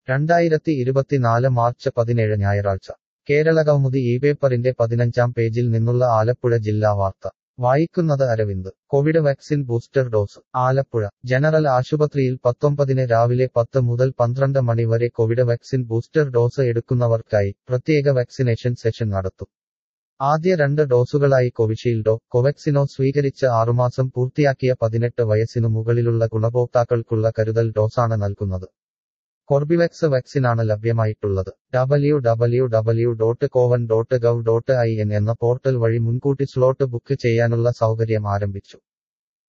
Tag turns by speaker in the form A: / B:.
A: രണ്ടായിരത്തി ഇരുപത്തിനാല് മാർച്ച് പതിനേഴ് ഞായറാഴ്ച കേരളകൗമുദി ഈ പേപ്പറിന്റെ പതിനഞ്ചാം പേജിൽ നിന്നുള്ള ആലപ്പുഴ ജില്ലാ വാർത്ത വായിക്കുന്നത് Aravind Covid vaccine booster dose Alappuzha general ആശുപത്രിയിൽ പത്തൊമ്പതിന് രാവിലെ പത്ത് മുതൽ പന്ത്രണ്ട് മണി വരെ കോവിഡ് വാക്സിൻ ബൂസ്റ്റർ ഡോസ് എടുക്കുന്നവർക്കായി പ്രത്യേക വാക്സിനേഷൻ സെഷൻ നടത്തും ആദ്യ രണ്ട് ഡോസുകളായി കോവിഷീൽഡോ കോവാക്സിനോ സ്വീകരിച്ച് ആറുമാസം പൂർത്തിയാക്കിയ പതിനെട്ട് വയസ്സിനു മുകളിലുള്ള ഗുണഭോക്താക്കൾക്കുള്ള കരുതൽ ഡോസാണ് നൽകുന്നത് കോർബിവാക്സ് വാക്സിനാണ് ലഭ്യമായിട്ടുള്ളത് W W W dot CoWIN dot gov dot I N എന്ന പോർട്ടൽ വഴി മുൻകൂട്ടി സ്ലോട്ട് ബുക്ക് ചെയ്യാനുള്ള സൗകര്യം ആരംഭിച്ചു